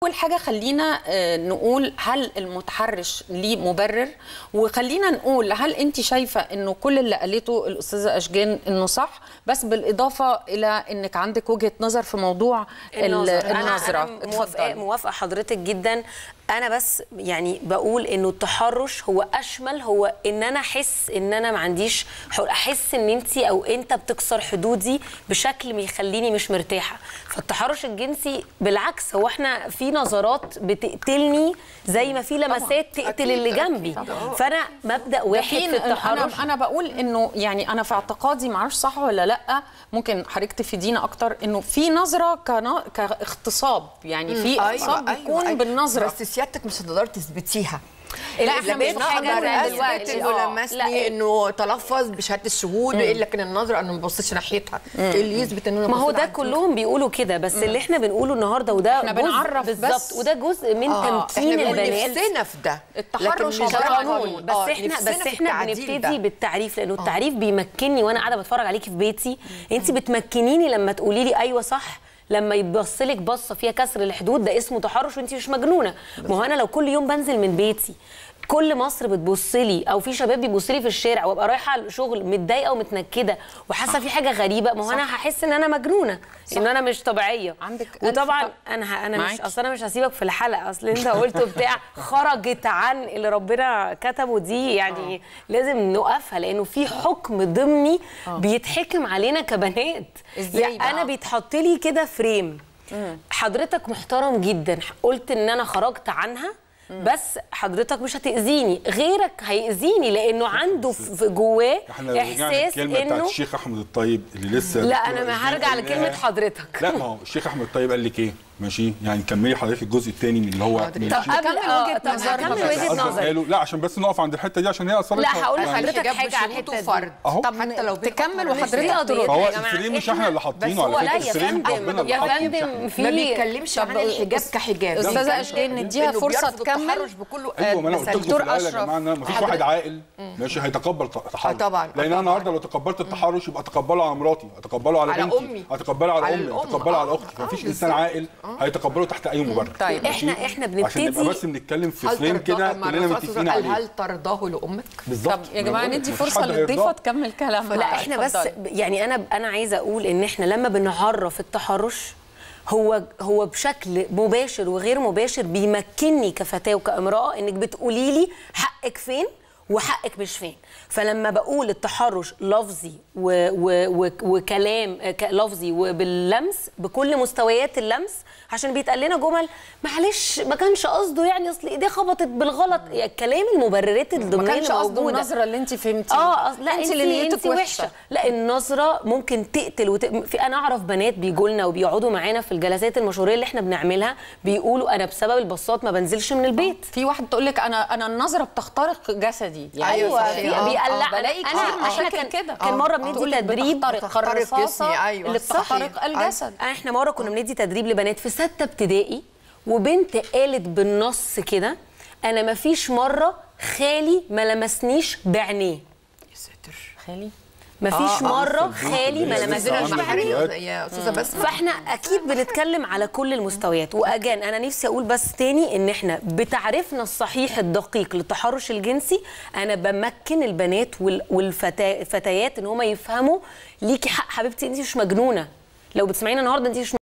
اول حاجه خلينا آه، نقول هل المتحرش ليه مبرر وخلينا نقول هل انت شايفه انه كل اللي قالته الاستاذه اشجان انه صح بس بالاضافه الى انك عندك وجهه نظر في موضوع ال- النظر أنا- النظره أنا موافقة, اتفضلي. موافقة حضرتك جدا أنا بس يعني بقول إنه التحرش هو أشمل هو إن أنا أحس إن أنا ما عنديش حر أحس إن أنت أو أنت بتكسر حدودي بشكل ما يخليني مش مرتاحة فالتحرش الجنسي بالعكس هو إحنا في نظرات بتقتلني زي ما في لمسات تقتل أكيد، اللي أكيد جنبي طبعاً. فأنا مبدأ واحد في التحرش انا انا بقول انه يعني انا في اعتقادي معرفش صح ولا لا ممكن حضرتك تفيدينا اكتر انه في نظره كنا- كاغتصاب يعني في اغتصاب بيكون بالنظره بس سيادتك مش هتقدر تثبتيها لا، إحنا مش بقينا حاجة نقدر زي اثبت دلوقتي. انه آه. لمسني لا. انه تلفظ بشهاده الشهود لكن النظره انه ما ببصش ناحيتها إيه اللي يثبت ان انا ما هو بصيت ده على كلهم بيقولوا كده بس اللي احنا بنقوله النهارده وده إحنا جزء بنعرف بالظبط بس. وده جزء من آه، تمكين احنا بنقول البنات نفسنا في ده التحرش لكن مش عبارة ده عن قانون. بس آه، احنا نفسنا بس في احنا التعديل بنبتدي ده. بالتعريف لانه التعريف بيمكنني وانا قاعده بتفرج عليكي في بيتي انت بتمكنيني لما تقولي لي ايوه صح لما يبص لك بصه فيها كسر الحدود ده اسمه تحرش وانت مش مجنونه ما هو انا لو كل يوم بنزل من بيتي كل مصر بتبص لي او في شباب بيبص لي في الشارع وابقى رايحه الشغل متضايقه ومتنكده وحاسه في حاجه غريبه ما هو انا هحس ان انا مجنونه ان انا مش طبيعيه عندك ألف وطبعا طب- انا ه- انا مش معاكي. اصل انا مش هسيبك في الحلقه اصل انت قلته بتاع خرجت عن اللي ربنا كتبه دي يعني لازم نوقفها لانه في حكم ضمني بيتحكم علينا كبنات إزاي يعني بقى؟ انا بيتحط لي كده فريم حضرتك محترم جدا قلت ان انا خرجت عنها بس حضرتك مش هتأذيني غيرك هيأذيني لانه عنده في في جواه احنا لو رجعنا احساس الكلمه بتاعت انه الشيخ احمد الطيب اللي لسه لا دكتورة انا ما إيمان هرجع قايلاها. لكلمه حضرتك لا ما هو الشيخ احمد الطيب قال لك ايه ماشي يعني كملي حضرتك الجزء الثاني من اللي هو حاضر. من طب الشيخ. قبل كمل آه، وجهة طب نظرك هكمل بس. وجهه قصدي نظري قالوا- لا عشان بس نقف عند الحته دي عشان هي اثرت لا، هقول يعني لحضرتك الحجاب حاجة على بشروطه الحتة دي. فرد أهو. حتى لو بين تكمل أطراف وحضرتك النساء. ترد. فهو يا جماعة، الفريم مش إحنا- احنا اللي حاطينه بس هو على لا فكره يا الفريم فندم ربنا اللي يا حاطه فندم في ما بيتكلمش عن الحجاب كحجاب أستاذة بيتكلم أشجان، إنه نديها فرصة بيرفض تكمل. التحرش بكله ايوه ما انا قلت لكم في دكتور الاول يا أشرف. جماعه ان مفيش واحد عاقل ماشي هيتقبل ت- تحرش طبعاً، لان انا طبعاً. النهارده لو تقبلت التحرش يبقى اتقبله على مراتي اتقبله على, على بنتي أمي. اتقبله على على امي الأم. اتقبله على آه، اختي آه، مفيش بالظبط. انسان عاقل هيتقبله تحت اي مبرر طيب. ماشي؟ إحنا- إحنا عشان نبقى بنبتدي- بس بنتكلم في هل فريم ترضى- كده ما كلنا الرسول متفقين صلى الله عليه وسلم عليه هل ترضاه لامك؟ بالظبط طب يا جماعه ما ندي مفيش فرصه حد للضيفه هيرضاه. تكمل كلامها لا احنا بس اتفضلي. يعني انا انا عايزه اقول ان احنا لما بنعرف التحرش هو هو بشكل مباشر وغير مباشر بيمكنني كفتاه وكامراه انك بتقولي لي حقك فين وحقك مش فين فلما بقول التحرش لفظي و و و وكلام ك- لفظي وباللمس بكل مستويات اللمس عشان بيتقال لنا جمل معلش ما كانش قصده يعني اصل ايديه خبطت بالغلط يعني الكلام المبررات ما الضمنيه كانش اللي قصده موجوده النظره اللي انت فهمتيها اه أص- لا انت انت اللي اللي نيتك انت وحشه لا النظره ممكن تقتل وت... في انا اعرف بنات بيجوا لنا وبيقعدوا معانا في الجلسات المشوريه اللي احنا بنعملها بيقولوا انا بسبب البساط ما بنزلش من البيت في واحد تقول لك انا انا النظره بتخترق جسدي يعني أيوة، ايوه صحيح. في آه، بيقلع آه، بلاقي انا كتير احنا مشاكل كان كده. كان آه، مره تقول بندي لك تدريب بتخترق بتخترق الرصاصه جسمي، أيوة، اللي صحيح. بتخترق الجسد احنا مره كنا بندي تدريب لبنات في سته ابتدائي وبنت قالت بالنص كده انا ما فيش مره خالي ما لمسنيش بعينيه يا ساتر خالي ما فيش مره خالي ما هي لسه لمسنيش عاملة بعينيه فيديوهات. يا استاذه بسمه فاحنا اكيد بنتكلم على كل المستويات واجان انا نفسي اقول بس تاني ان احنا بتعريفنا الصحيح الدقيق للتحرش الجنسي انا بمكن البنات والفتيات ان هم يفهموا ليكي حق حبيبتي انت مش مجنونه لو بتسمعينا النهارده انت مش